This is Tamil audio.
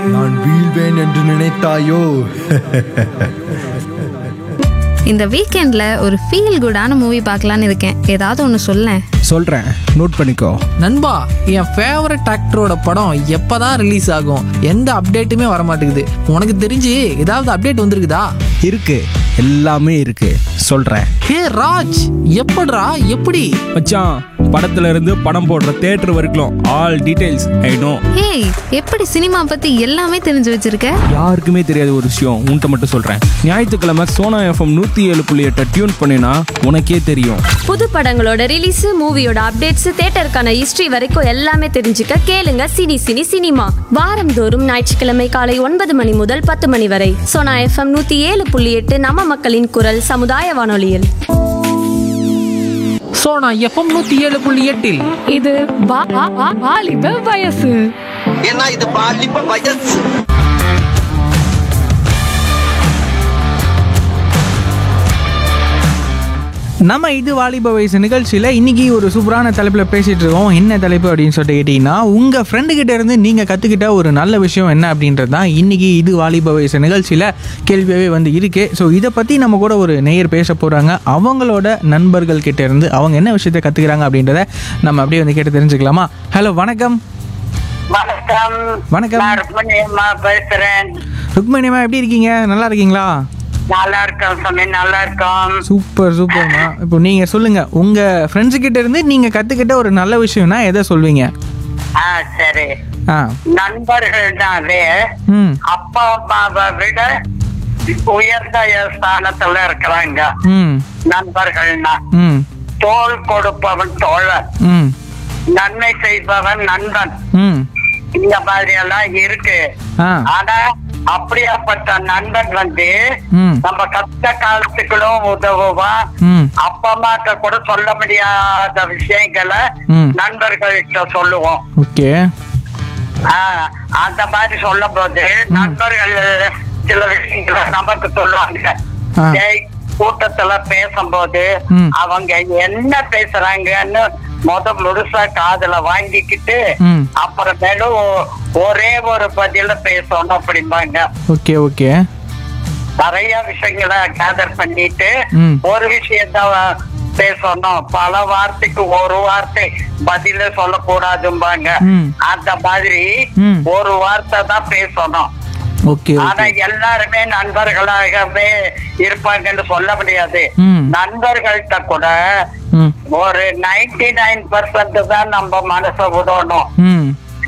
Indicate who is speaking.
Speaker 1: நான் வீழ்வேன் என்று நினைத்தாயோ
Speaker 2: இந்த வீக்கெண்ட்ல ஒரு ஃபீல் குடான மூவி பார்க்கலான்னு இருக்கேன் ஏதாவது ஒன்று சொல்லேன்
Speaker 3: சொல்கிறேன் நோட் பண்ணிக்கோ
Speaker 4: நண்பா என் ஃபேவரட் ஆக்டரோட படம் எப்பதான் ரிலீஸ் ஆகும் எந்த அப்டேட்டுமே வர மாட்டேங்குது உனக்கு தெரிஞ்சு ஏதாவது அப்டேட் வந்திருக்குதா
Speaker 3: இருக்கு எல்லாமே இருக்கு சொல்கிறேன்
Speaker 4: ஹே ராஜ் எப்படிடா எப்படி
Speaker 5: மச்சான் படத்துல இருந்து படம் போடுற தேட்டர் வரைக்கும் ஆல் டீடைல்ஸ் ஐ நோ
Speaker 2: ஏய் எப்படி சினிமா பத்தி எல்லாமே தெரிஞ்சு வச்சிருக்க
Speaker 5: யாருக்குமே தெரியாத ஒரு விஷயம் உன்கிட்ட மட்டும் சொல்றேன் ஞாயிற்றுக்கிழமை சோனா எஃப்எம் நூத்தி ஏழு புள்ளி எட்டை டியூன் பண்ணினா உனக்கே தெரியும்
Speaker 6: புது படங்களோட ரிலீஸ் மூவியோட அப்டேட்ஸ் தேட்டருக்கான ஹிஸ்டரி வரைக்கும் எல்லாமே தெரிஞ்சுக்க கேளுங்க சினி சினி சினிமா வாரந்தோறும் ஞாயிற்றுக்கிழமை காலை ஒன்பது மணி முதல் பத்து மணி வரை சோனா எஃப்எம் நூத்தி ஏழு புள்ளி எட்டு நம்ம மக்களின் குரல் சமுதாய வானொலியில்
Speaker 4: ஸோ நான் எஃப்எம் நூற்றி ஏழு புள்ளி எட்டில்
Speaker 7: இது வா- வா- வா- வாலிப வயசு
Speaker 8: ஏன்னா இது பாலிப்ப வயசு
Speaker 3: நம்ம இது வாலிப வயசு நிகழ்ச்சியில் இன்னைக்கு ஒரு சூப்பரான தலைப்பில் பேசிட்டு இருக்கோம் என்ன தலைப்பு அப்படின்னு சொல்லிட்டு கேட்டிங்கன்னா உங்கள் ஃப்ரெண்டு கிட்ட இருந்து நீங்கள் கற்றுக்கிட்ட ஒரு நல்ல விஷயம் என்ன அப்படின்றது தான் இன்னைக்கு இது வாலிப வயசு நிகழ்ச்சியில் கேள்வியாகவே வந்து இருக்கு ஸோ இதை பற்றி நம்ம கூட ஒரு நேயர் பேச போகிறாங்க அவங்களோட நண்பர்கள் கிட்ட இருந்து அவங்க என்ன விஷயத்தை கற்றுக்கிறாங்க அப்படின்றத நம்ம அப்படியே வந்து கேட்டு தெரிஞ்சுக்கலாமா ஹலோ வணக்கம்
Speaker 9: வணக்கம்
Speaker 3: வணக்கம்.
Speaker 9: நான் ருக்மணியம்மா பேசுறேன்
Speaker 3: ருக்மணியம்மா எப்படி இருக்கீங்க நல்லா இருக்கீங்களா
Speaker 9: நல்லா இருக்கோம் சாமி நல்லா இருக்கோம்
Speaker 3: சூப்பர் சூப்பர்மா இப்போ நீங்கள் சொல்லுங்கள் உங்கள் ஃப்ரெண்ட்ஸு கிட்ட இருந்து நீங்கள் கற்றுக்கிட்ட ஒரு நல்ல விஷயம்னா எதை சொல்வீங்க
Speaker 9: ஆ சரி
Speaker 3: ஆ
Speaker 9: நண்பர்கள்னாலே
Speaker 3: ம்
Speaker 9: அப்பா அம்மாவை விட உயர்ந்த ஸ்தானத்துல இருக்கிறாங்க
Speaker 3: ம்
Speaker 9: நண்பர்கள்னா
Speaker 3: ம்
Speaker 9: தோள் கொடுப்பவன் தோழன்
Speaker 3: ம்
Speaker 9: நன்மை செய்பவன் நண்பன்
Speaker 3: ம்
Speaker 9: இந்த மாதிரி எல்லாம் இருக்கு
Speaker 3: ஆ
Speaker 9: ஆனா அப்படியாப்பட்ட நண்பன் வந்து
Speaker 3: ம்.
Speaker 9: நம்ம கஷ்ட காலத்துக்களும் உதவுவான்
Speaker 3: ம்
Speaker 9: அப்பா அம்மாட்ட கூட சொல்ல முடியாத விஷயங்களை
Speaker 3: ம்.
Speaker 9: நண்பர்கள்கிட்ட சொல்லுவோம்
Speaker 3: ஓகே
Speaker 9: ஆஹ் அந்த மாதிரி சொல்லும் போது நண்பர்கள் சில விஷயங்களை நமக்கு சொல்லுவாங்க
Speaker 3: ஆ.
Speaker 9: டேய், கூட்டத்துல பேசும்போது
Speaker 3: ம்.
Speaker 9: அவங்க என்ன பேசுறாங்கன்னு முத முழுசா காதுல வாங்கிக்கிட்டு
Speaker 3: ம்.
Speaker 9: அப்புறமேலும் ஒரே ஒரு பதில பேசணும் அப்படிம்பாங்க
Speaker 3: ஓகே ஓகே
Speaker 9: நிறைய விஷயங்களை கேதர் பண்ணிட்டு
Speaker 3: ம்.
Speaker 9: ஒரு விஷயத்த பேசணும் பல வார்த்தைக்கு ஒரு வார்த்தை பதில சொல்லக்கூடாதும்பாங்க
Speaker 3: ம்.
Speaker 9: அந்த மாதிரி
Speaker 3: ம்.
Speaker 9: ஒரு வார்த்தை தான் பேசணும்
Speaker 3: ஓகே
Speaker 9: ஆனா
Speaker 3: ஓகே
Speaker 9: எல்லாருமே நண்பர்களாகவே இருப்பாங்கன்னு சொல்ல முடியாது
Speaker 3: ம்.
Speaker 9: நண்பர்கள்ட்ட கூட
Speaker 3: ம்
Speaker 9: ஒரு நைன்டி நைன் பர்சன்ட் தான் நம்ம மனசை விடணும்
Speaker 3: ம்